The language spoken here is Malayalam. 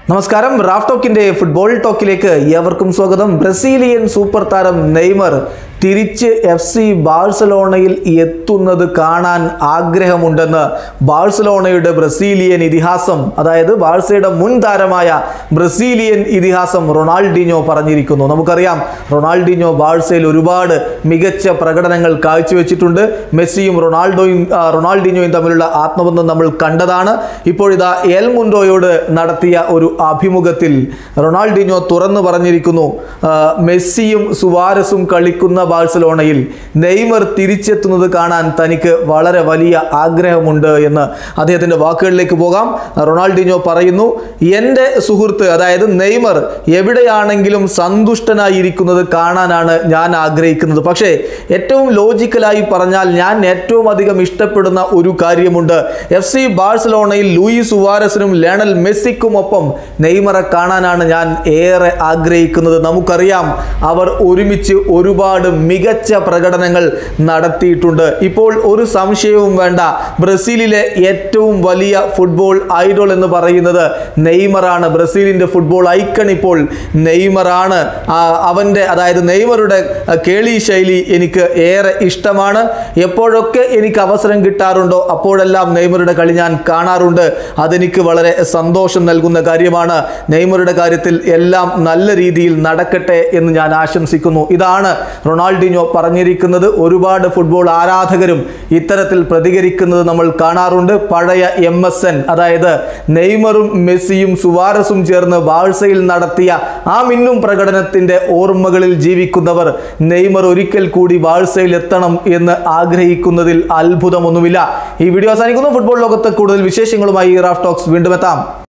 നമസ്കാരം റാഫ് ടോക്കിന്റെ ഫുട്ബോൾ ടോക്കിലേക്ക് ഏവർക്കും സ്വാഗതം ബ്രസീലിയൻ സൂപ്പർ താരം നെയ്മർ തിരിച്ച് എഫ് സി ബാഴ്സലോണയിൽ എത്തുന്നത് കാണാൻ ആഗ്രഹമുണ്ടെന്ന് ബാഴ്സലോണയുടെ ബ്രസീലിയൻ ഇതിഹാസം അതായത് ബാഴ്സയുടെ മുൻ താരമായ ബ്രസീലിയൻ ഇതിഹാസം റൊണാൾഡിനോ പറഞ്ഞിരിക്കുന്നു നമുക്കറിയാം റൊണാൾഡിനോ ബാഴ്സയിൽ ഒരുപാട് മികച്ച പ്രകടനങ്ങൾ കാഴ്ചവെച്ചിട്ടുണ്ട് മെസ്സിയും റൊണാൾഡോയും ആ, റൊണാൾഡിനോയും തമ്മിലുള്ള ആത്മബന്ധം നമ്മൾ കണ്ടതാണ് ഇപ്പോഴിതാ എൽ മുൻഡോയോട് നടത്തിയ ഒരു അഭിമുഖത്തിൽ റൊണാൾഡിനോ തുറന്നു പറഞ്ഞിരിക്കുന്നു ആ, മെസ്സിയും സുവാരസും കളിക്കുന്ന ബാഴ്സലോണയിൽ നെയ്മർ തിരിച്ചെത്തുന്നത് കാണാൻ തനിക്ക് വളരെ വലിയ ആഗ്രഹമുണ്ട് എന്ന് അദ്ദേഹത്തിന്റെ വാക്കുകളിലേക്ക് പോകാം റൊണാൾഡിനോ പറയുന്നു എൻ്റെ സുഹൃത്ത് അതായത് നെയ്മർ എവിടെയാണെങ്കിലും സന്തുഷ്ടനായിരിക്കുന്നത് കാണാനാണ് ഞാൻ ആഗ്രഹിക്കുന്നത് പക്ഷേ ഏറ്റവും ലോജിക്കലായി പറഞ്ഞാൽ ഞാൻ ഏറ്റവും അധികം ഇഷ്ടപ്പെടുന്ന ഒരു കാര്യമുണ്ട് എഫ് സി ബാഴ്സലോണയിൽ ലൂയി സുവാരസിനും ലേണൽ മെസ്സിക്കുമൊപ്പം നെയ്മറെ കാണാനാണ് ഞാൻ ഏറെ ആഗ്രഹിക്കുന്നത് നമുക്കറിയാം അവർ ഒരുമിച്ച് ഒരുപാട് മികച്ച പ്രകടനങ്ങൾ നടത്തിയിട്ടുണ്ട് ഇപ്പോൾ ഒരു സംശയവും വേണ്ട ബ്രസീലിലെ ഏറ്റവും വലിയ ഫുട്ബോൾ ഐഡോൾ എന്ന് പറയുന്നത് നെയ്മറാണ് ബ്രസീലിന്റെ ഫുട്ബോൾ ഐക്കൺ ഇപ്പോൾ നെയ്മറാണ് ആ, അവന്റെ അതായത് നെയ്മറുടെ ആ, കേളി ശൈലി എനിക്ക് ഏറെ ഇഷ്ടമാണ് എപ്പോഴൊക്കെ എനിക്ക് അവസരം കിട്ടാറുണ്ടോ അപ്പോഴെല്ലാം നെയ്മറുടെ കളി ഞാൻ കാണാറുണ്ട് അതെനിക്ക് വളരെ സന്തോഷം നൽകുന്ന കാര്യമാണ് നെയ്മറുടെ കാര്യത്തിൽ എല്ലാം നല്ല രീതിയിൽ നടക്കട്ടെ എന്ന് ഞാൻ ആശംസിക്കുന്നു ഇതാണ് റൊണാൾഡിനോ പറഞ്ഞിരിക്കുന്നത് ഒരുപാട് ഫുട്ബോൾ ആരാധകരും ഇത്തരത്തിൽ പ്രതികരിക്കുന്നത് നമ്മൾ കാണാറുണ്ട് പഴയ എം എസ് എൻ അതായത് നെയ്മറും മെസ്സിയും സുവാരസും ചേർന്ന് ബാഴ്സയിൽ നടത്തിയ ആ മിന്നും പ്രകടനത്തിന്റെ ഓർമ്മകളിൽ ജീവിക്കുന്നവർ നെയ്മർ ഒരിക്കൽ കൂടി ബാഴ്സയിൽ എത്തണം എന്ന് ആഗ്രഹിക്കുന്നതിൽ അത്ഭുതമൊന്നുമില്ല ഈ വീഡിയോ അവസാനിക്കുന്നു ഫുട്ബോൾ ലോകത്ത് കൂടുതൽ വിശേഷങ്ങളുമായി റാഫ് ടോക്സ് വീണ്ടും എത്താം